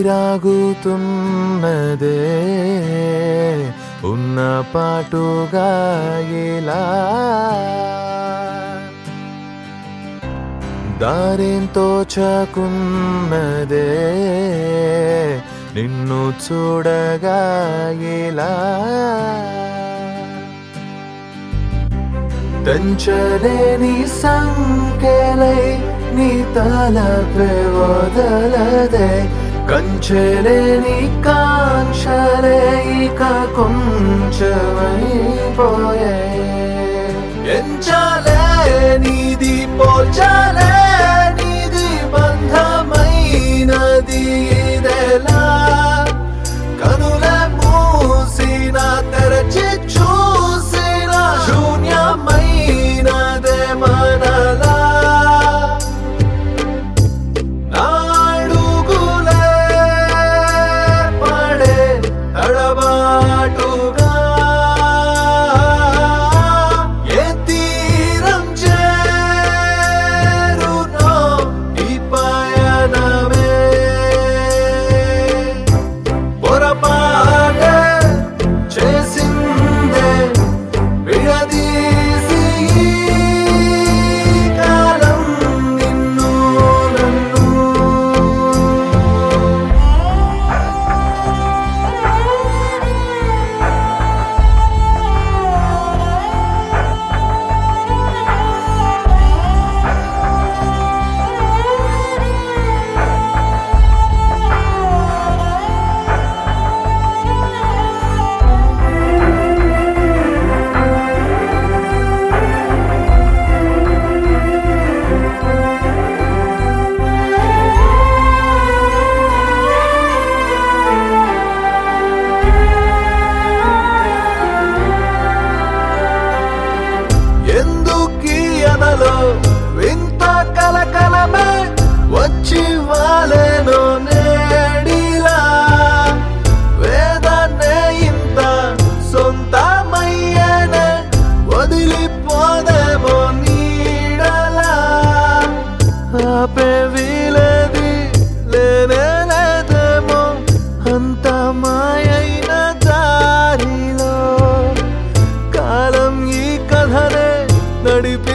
ఊపిరాగుతున్నదే ఉన్న పాటుగా ఇలా దారేంతో చాకున్నదే నిన్ను చూడగా ఇలా తెంచలేని సంఖ్యలై నీ తలపే వదలదే కంచెలేని కాంక్షలే ఇక కొంచెమైపోయే ఎంచాలే నీది పోల్చాలే నీది బంధమైనది ఇదెలా కనుల మూసిన తెరచి చూసిన శూన్యమైనదే మనలా నాడుగులే పడే తడబాటుగా ఏ తీరం చేరునో ఈ పయనమే పొరపాటే చేసిందే విడదీసి ఈ కాలం నిన్ను నన్ను ఎందుకీ అనలో వింత కలకలమే వచ్చి వాలేనో నేడిలా వేదాన్నే ఇంత సొంతమయ్యేనే వదిలిపోదేమో నీడలా ఆపే వీలేది లేనే లేదేమో అంత మాయైన దారిలో కాలం ఈ కథనే నడిపి